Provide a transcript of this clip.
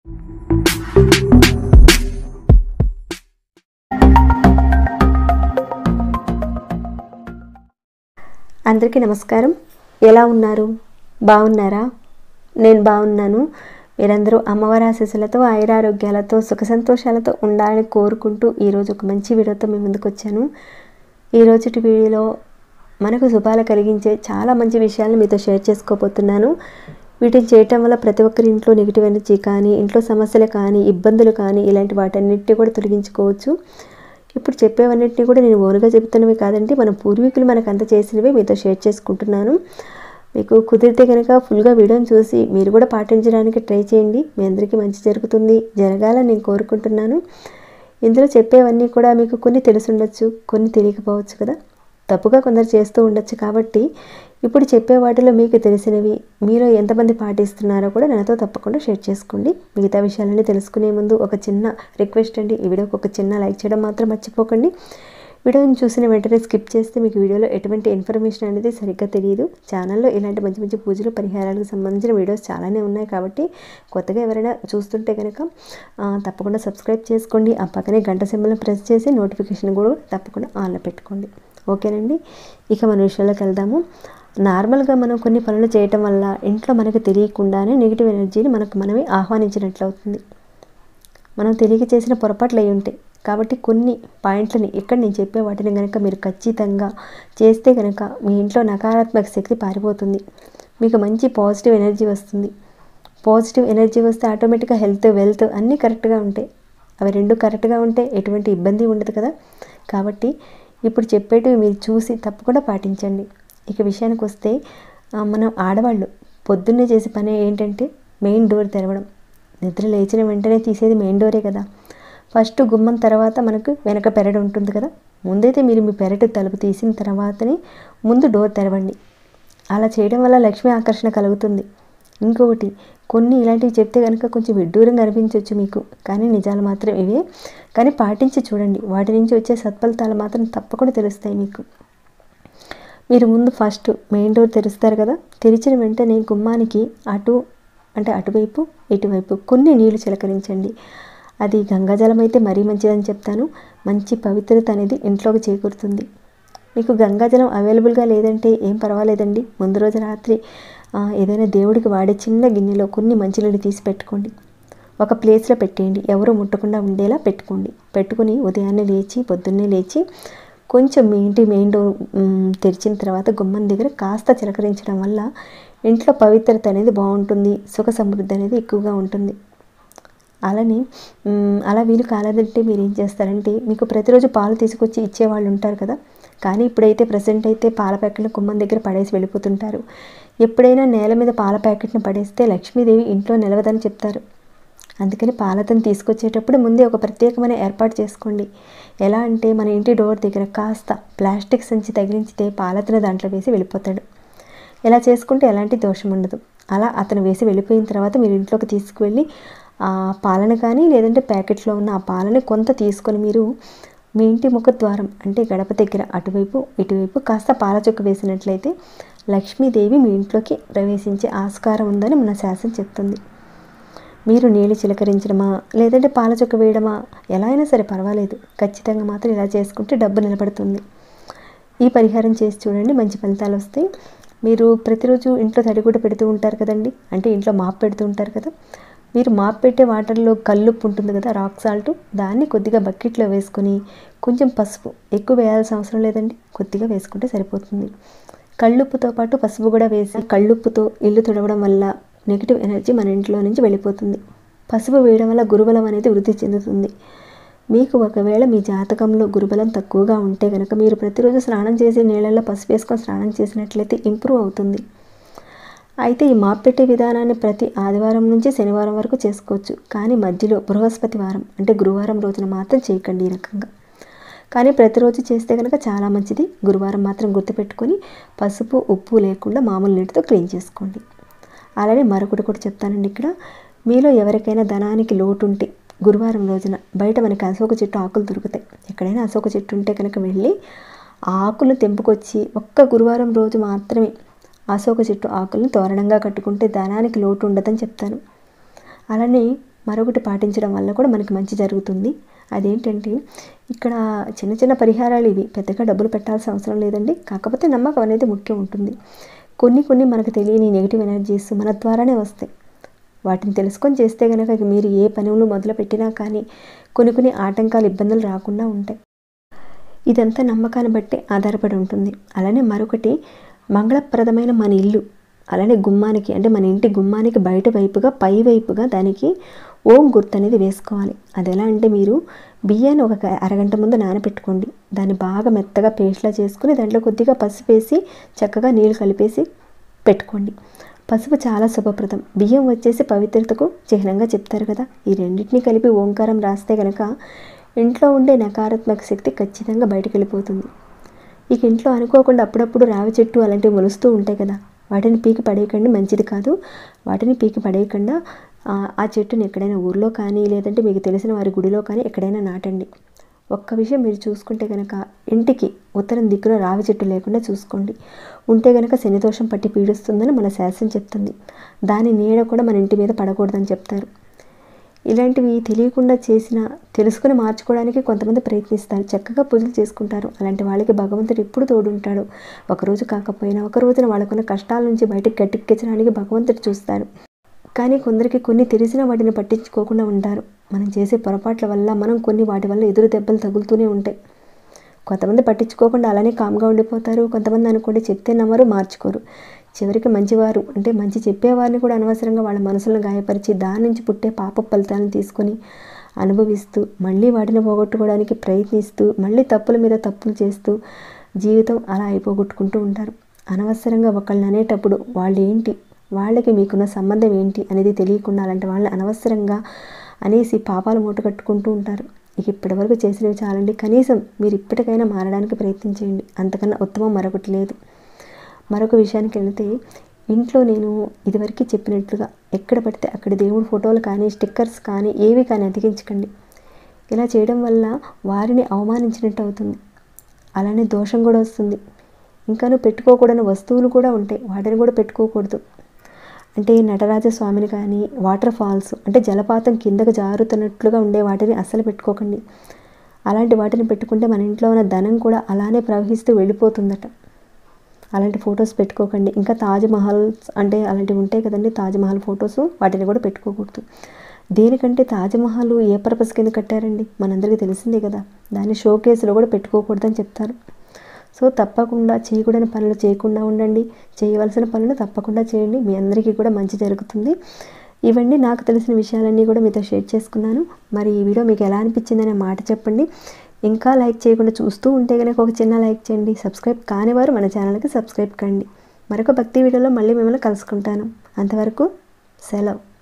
అందరికీ నమస్కారం ఎలా ఉన్నారు బాగున్నారా నేను బాగున్నాను మీరందరూ అమ్మవారి ఆశీస్సులతో ఆయురారోగ్యాలతో సుఖ సంతోషాలతో ఉండాలని కోరుకుంటూ ఈరోజు ఒక మంచి వీడియోతో మీ ముందుకు వచ్చాను ఈరోజు వీడియోలో మనకు శుభాలు కలిగించే చాలా మంచి విషయాలను మీతో షేర్ చేసుకోబోతున్నాను వీటిని చేయటం వల్ల ప్రతి ఒక్కరి ఇంట్లో నెగిటివ్ ఎనర్జీ కానీ ఇంట్లో సమస్యలు కానీ ఇబ్బందులు కానీ ఇలాంటి వాటన్నిటిని కూడా తొలగించుకోవచ్చు ఇప్పుడు చెప్పేవన్నిటిని కూడా నేను ఓన్గా చెప్తున్నవి కాదండి మన పూర్వీకులు మనకు అంత చేసినవి మీతో షేర్ చేసుకుంటున్నాను మీకు కుదిరితే కనుక ఫుల్గా వీడియోని చూసి మీరు కూడా పాటించడానికి ట్రై చేయండి మీ అందరికీ మంచి జరుగుతుంది జరగాలని నేను కోరుకుంటున్నాను ఇందులో చెప్పేవన్నీ కూడా మీకు కొన్ని తెలుసుండొచ్చు కొన్ని తెలియకపోవచ్చు కదా తప్పుగా కొందరు చేస్తూ ఉండొచ్చు కాబట్టి ఇప్పుడు చెప్పే వాటిలో మీకు తెలిసినవి మీరు ఎంతమంది పాటిస్తున్నారో కూడా నాతో తప్పకుండా షేర్ చేసుకోండి మిగతా విషయాలన్నీ తెలుసుకునే ముందు ఒక చిన్న రిక్వెస్ట్ అండి ఈ వీడియోకి ఒక చిన్న లైక్ చేయడం మాత్రం మర్చిపోకండి వీడియోని చూసిన వెంటనే స్కిప్ చేస్తే మీకు వీడియోలో ఎటువంటి ఇన్ఫర్మేషన్ అనేది సరిగ్గా తెలియదు ఛానల్లో ఇలాంటి మంచి మంచి పూజలు పరిహారాలకు సంబంధించిన వీడియోస్ చాలానే ఉన్నాయి కాబట్టి కొత్తగా ఎవరైనా చూస్తుంటే కనుక ఆ, తప్పకుండా సబ్స్క్రైబ్ చేసుకోండి ఆ పక్కనే గంట సింబల్ని ప్రెస్ చేసి నోటిఫికేషన్ కూడా తప్పకుండా ఆన్లో పెట్టుకోండి ఓకేనండి ఇక మన విషయాల్లోకి వెళ్దాము నార్మల్గా మనం కొన్ని పనులు చేయటం వల్ల ఇంట్లో మనకు తెలియకుండానే నెగిటివ్ ఎనర్జీని మనకు మనమే ఆహ్వానించినట్లు అవుతుంది మనం తెలియక చేసిన పొరపాట్లు అయి ఉంటాయి కాబట్టి కొన్ని పాయింట్లని ఇక్కడ నేను చెప్పే వాటిని కనుక మీరు ఖచ్చితంగా చేస్తే కనుక మీ ఇంట్లో నకారాత్మక శక్తి పారిపోతుంది మీకు మంచి పాజిటివ్ ఎనర్జీ వస్తుంది పాజిటివ్ ఎనర్జీ వస్తే ఆటోమేటిక్గా హెల్త్ వెల్త్ అన్నీ కరెక్ట్గా ఉంటాయి అవి రెండు కరెక్ట్గా ఉంటే ఎటువంటి ఇబ్బంది ఉండదు కదా కాబట్టి ఇప్పుడు చెప్పేటివి మీరు చూసి తప్పకుండా పాటించండి ఇక విషయానికి వస్తే ఆ, మనం ఆడవాళ్ళు పొద్దున్నే చేసే పని ఏంటంటే మెయిన్ డోర్ తెరవడం నిద్ర లేచిన వెంటనే తీసేది మెయిన్ డోరే కదా ఫస్ట్ గుమ్మం తర్వాత మనకు వెనక పెరడు ఉంటుంది కదా ముందైతే మీరు మీ పెరటి తలుపు తీసిన తర్వాతనే ముందు డోర్ తెరవండి అలా చేయడం వల్ల లక్ష్మీ ఆకర్షణ కలుగుతుంది ఇంకొకటి కొన్ని ఇలాంటివి చెప్తే కనుక కొంచెం విడ్డూరంగా అనిపించవచ్చు మీకు కానీ నిజాలు మాత్రం ఇవే కానీ పాటించి చూడండి వాటి నుంచి వచ్చే సత్ఫలితాలు మాత్రం తప్పకుండా తెలుస్తాయి మీకు మీరు ముందు ఫస్ట్ మెయిన్ డోర్ తెరుస్తారు కదా తెరిచిన వెంటనే గుమ్మానికి అటు అంటే అటువైపు ఇటువైపు కొన్ని నీళ్లు చిలకరించండి అది గంగాజలం అయితే మరీ మంచిదని చెప్తాను మంచి పవిత్రత అనేది ఇంట్లోకి చేకూరుతుంది మీకు గంగాజలం అవైలబుల్గా లేదంటే ఏం పర్వాలేదండి ముందు రోజు రాత్రి ఆ, ఏదైనా దేవుడికి వాడే చిన్న గిన్నెలో కొన్ని మంచినీళ్ళు తీసి పెట్టుకోండి ఒక ప్లేస్లో పెట్టేయండి ఎవరు ముట్టకుండా ఉండేలా పెట్టుకోండి పెట్టుకుని ఉదయాన్నే లేచి పొద్దున్నే లేచి కొంచెం మీ ఇంటి మెయిన్ డోర్ మ్, తెరిచిన తర్వాత గుమ్మం దగ్గర కాస్త చిలకరించడం వల్ల ఇంట్లో పవిత్రత అనేది బాగుంటుంది సుఖ సమృద్ధి అనేది ఎక్కువగా ఉంటుంది అలానే మ్, అలా వీలు కాలేదంటే మీరు ఏం చేస్తారంటే మీకు ప్రతిరోజు పాలు తీసుకొచ్చి ఇచ్చేవాళ్ళు ఉంటారు కదా కానీ ఇప్పుడైతే ప్రజెంట్ అయితే పాల ప్యాకెట్ని కుమ్మం దగ్గర పడేసి వెళ్ళిపోతుంటారు ఎప్పుడైనా నేల మీద పాల ప్యాకెట్ని పడేస్తే లక్ష్మీదేవి ఇంట్లో నిలవదని చెప్తారు అందుకని పాలతను తీసుకొచ్చేటప్పుడు ముందే ఒక ప్రత్యేకమైన ఏర్పాటు చేసుకోండి ఎలా అంటే మన ఇంటి డోర్ దగ్గర కాస్త ప్లాస్టిక్ సంచి తగిలించితే పాలతను దాంట్లో వేసి వెళ్ళిపోతాడు ఇలా చేసుకుంటే ఎలాంటి దోషం ఉండదు అలా అతను వేసి వెళ్ళిపోయిన తర్వాత మీరు ఇంట్లోకి తీసుకువెళ్ళి ఆ పాలను కానీ లేదంటే ప్యాకెట్లో ఉన్న ఆ పాలని కొంత తీసుకొని మీరు మీ ఇంటి ముఖ ద్వారం అంటే గడప దగ్గర అటువైపు ఇటువైపు కాస్త పాల చుక్క వేసినట్లయితే లక్ష్మీదేవి మీ ఇంట్లోకి ప్రవేశించే ఆస్కారం ఉందని మన శాసనం చెప్తుంది మీరు నీళ్ళు చిలకరించడమా లేదంటే పాల చుక్క వేయడమా ఎలా అయినా సరే పర్వాలేదు ఖచ్చితంగా మాత్రం ఇలా చేసుకుంటే డబ్బు నిలబడుతుంది ఈ పరిహారం చేసి చూడండి మంచి ఫలితాలు వస్తాయి మీరు ప్రతిరోజు ఇంట్లో తడిగుడ్డ పెడుతూ ఉంటారు కదండి అంటే ఇంట్లో మాప్ పెడుతూ ఉంటారు కదా మీరు మాప్ పెట్టే వాటర్లో కల్లుప్పు ఉంటుంది కదా రాక్ సాల్ట్ దాన్ని కొద్దిగా బకెట్లో వేసుకొని కొంచెం పసుపు ఎక్కువ వేయాల్సిన అవసరం లేదండి కొద్దిగా వేసుకుంటే సరిపోతుంది కళ్ళుప్పుతో పాటు పసుపు కూడా వేసి కళ్ళుప్పుతో ఇల్లు తుడవడం వల్ల నెగిటివ్ ఎనర్జీ మన ఇంట్లో నుంచి వెళ్ళిపోతుంది పసుపు వేయడం వల్ల గురుబలం అనేది వృద్ధి చెందుతుంది మీకు ఒకవేళ మీ జాతకంలో గురుబలం తక్కువగా ఉంటే కనుక మీరు ప్రతిరోజు స్నానం చేసే నీళ్ళల్లో పసుపు వేసుకొని స్నానం చేసినట్లయితే ఇంప్రూవ్ అవుతుంది అయితే ఈ మాప్ పెట్టే విధానాన్ని ప్రతి ఆదివారం నుంచి శనివారం వరకు చేసుకోవచ్చు కానీ మధ్యలో బృహస్పతి వారం అంటే గురువారం రోజున మాత్రం చేయకండి ఈ రకంగా కానీ ప్రతిరోజు చేస్తే కనుక చాలా మంచిది గురువారం మాత్రం గుర్తుపెట్టుకొని పసుపు ఉప్పు లేకుండా మామూలు నీటితో క్లీన్ చేసుకోండి అలానే మరొకటి కూడా చెప్తానండి ఇక్కడ మీలో ఎవరికైనా ధనానికి లోటు ఉంటే గురువారం రోజున బయట మనకి అశోక చెట్టు ఆకులు దొరుకుతాయి ఎక్కడైనా అశోక చెట్టు ఉంటే కనుక వెళ్ళి ఆ ఆకులు తెంపుకొచ్చి ఒక్క గురువారం రోజు మాత్రమే అశోక చెట్టు ఆకుల్ని తోరణంగా కట్టుకుంటే ధనానికి లోటు ఉండదని చెప్తాను అలానే మరొకటి పాటించడం వల్ల కూడా మనకి మంచి జరుగుతుంది అదేంటంటే ఇక్కడ చిన్న చిన్న పరిహారాలు ఇవి పెద్దగా డబ్బులు పెట్టాల్సిన అవసరం లేదండి కాకపోతే నమ్మకం అనేది ముఖ్యం ఉంటుంది కొన్ని కొన్ని మనకు తెలియని నెగిటివ్ ఎనర్జీస్ మన ద్వారానే వస్తాయి వాటిని తెలుసుకొని చేస్తే కనుక ఇక మీరు ఏ పనులు మొదలు పెట్టినా కానీ కొన్ని కొన్ని ఆటంకాలు ఇబ్బందులు రాకుండా ఉంటాయి ఇదంతా నమ్మకాన్ని బట్టి ఆధారపడి ఉంటుంది అలానే మరొకటి మంగళప్రదమైన మన ఇల్లు అలానే గుమ్మానికి అంటే మన ఇంటి గుమ్మానికి బయట వైపుగా పై వైపుగా దానికి ఓం గుర్తు అనేది వేసుకోవాలి అది ఎలా అంటే మీరు బియ్యాన్ని ఒక గ- అరగంట ముందు నానబెట్టుకోండి దాన్ని బాగా మెత్తగా పేస్ట్లా చేసుకుని దాంట్లో కొద్దిగా పసుపు వేసి చక్కగా నీళ్ళు కలిపేసి పెట్టుకోండి పసుపు చాలా శుభప్రదం బియ్యం వచ్చేసి పవిత్రతకు చిహ్నంగా చెప్తారు కదా ఈ రెండింటిని కలిపి ఓంకారం రాస్తే కనుక ఇంట్లో ఉండే నకారాత్మక శక్తి ఖచ్చితంగా బయటకు వెళ్ళిపోతుంది ఇక ఇంట్లో అనుకోకుండా అప్పుడప్పుడు రావి చెట్టు అలాంటివి మొలుస్తూ ఉంటాయి కదా వాటిని పీకి పడేయకండి మంచిది కాదు వాటిని పీకి పడేయకుండా ఆ, ఆ చెట్టుని ఎక్కడైనా ఊర్లో కానీ లేదంటే మీకు తెలిసిన వారి గుడిలో కానీ ఎక్కడైనా నాటండి ఒక్క విషయం మీరు చూసుకుంటే కనుక ఇంటికి ఉత్తరం దిక్కున రావి చెట్టు లేకుండా చూసుకోండి ఉంటే కనుక శనిదోషం పట్టి పీడిస్తుందని మన శాస్త్రం చెప్తుంది దాని నీడ కూడా మన ఇంటి మీద పడకూడదని చెప్తారు ఇలాంటివి తెలియకుండా చేసిన తెలుసుకుని మార్చుకోవడానికి కొంతమంది ప్రయత్నిస్తారు చక్కగా పూజలు చేసుకుంటారు అలాంటి వాళ్ళకి భగవంతుడు ఎప్పుడు తోడుంటాడు ఒకరోజు కాకపోయినా ఒక రోజున వాళ్ళకున్న కష్టాల నుంచి బయటకు గట్టెక్కించడానికి భగవంతుడు చూస్తారు కానీ కొందరికి కొన్ని తెలిసిన వాటిని పట్టించుకోకుండా ఉంటారు మనం చేసే పొరపాట్ల వల్ల మనం కొన్ని వాటి వల్ల ఎదురు దెబ్బలు తగులుతూనే ఉంటాయి కొంతమంది పట్టించుకోకుండా అలానే కామ్గా ఉండిపోతారు కొంతమంది అనుకోండి చెప్తే నమ్మరు మార్చుకోరు చివరికి మంచివారు అంటే మంచి చెప్పేవారిని కూడా అనవసరంగా వాళ్ళ మనసులను గాయపరిచి దాని నుంచి పుట్టే పాప ఫలితాలను తీసుకొని అనుభవిస్తూ మళ్ళీ వాటిని పోగొట్టుకోవడానికి ప్రయత్నిస్తూ మళ్ళీ తప్పుల మీద తప్పులు చేస్తూ జీవితం అలా అయిపోగొట్టుకుంటూ ఉంటారు అనవసరంగా ఒకళ్ళని అనేటప్పుడు వాళ్ళు ఏంటి వాళ్ళకి మీకున్న సంబంధం ఏంటి అనేది తెలియకుండా అలాంటి వాళ్ళని అనవసరంగా అనేసి పాపాలు మూట కట్టుకుంటూ ఉంటారు ఇక ఇప్పటివరకు చేసినవి చాలండి కనీసం మీరు ఇప్పటికైనా మారడానికి ప్రయత్నించేయండి అంతకన్నా ఉత్తమం మరొకటి లేదు మరొక విషయానికి వెళితే ఇంట్లో నేను ఇదివరకు చెప్పినట్లుగా ఎక్కడ పడితే అక్కడ దేవుడి ఫోటోలు కానీ స్టిక్కర్స్ కానీ ఏవి కానీ అతికించకండి ఇలా చేయడం వల్ల వారిని అవమానించినట్టు అవుతుంది అలానే దోషం కూడా వస్తుంది ఇంకాను పెట్టుకోకూడని వస్తువులు కూడా ఉంటాయి వాటిని కూడా పెట్టుకోకూడదు అంటే నటరాజ స్వామిని కానీ వాటర్ ఫాల్స్ అంటే జలపాతం కిందకు జారుతున్నట్లుగా ఉండే వాటిని అస్సలు పెట్టుకోకండి అలాంటి వాటిని పెట్టుకుంటే మన ఇంట్లో ఉన్న ధనం కూడా అలానే ప్రవహిస్తూ వెళ్ళిపోతుందట అలాంటి ఫొటోస్ పెట్టుకోకండి ఇంకా తాజ్మహల్ అంటే అలాంటివి ఉంటాయి కదండి తాజ్మహల్ ఫొటోస్ వాటిని కూడా పెట్టుకోకూడదు దేనికంటే తాజ్మహల్ ఏ పర్పస్ కింద కట్టారండి మనందరికీ తెలిసిందే కదా దాన్ని షో కేసులో కూడా పెట్టుకోకూడదని చెప్తారు సో తప్పకుండా చేయకూడని పనులు చేయకుండా ఉండండి చేయవలసిన పనులు తప్పకుండా చేయండి మీ అందరికీ కూడా మంచి జరుగుతుంది ఇవన్నీ నాకు తెలిసిన విషయాలన్నీ కూడా మీతో షేర్ చేసుకున్నాను మరి ఈ వీడియో మీకు ఎలా అనిపించిందనే మాట చెప్పండి ఇంకా లైక్ చేయకుండా చూస్తూ ఉంటే కనుక ఒక చిన్న లైక్ చేయండి సబ్స్క్రైబ్ కానివారు మన ఛానల్కి సబ్స్క్రైబ్ కండి మరొక భక్తి వీడియోలో మళ్ళీ మిమ్మల్ని కలుసుకుంటాను అంతవరకు సెలవు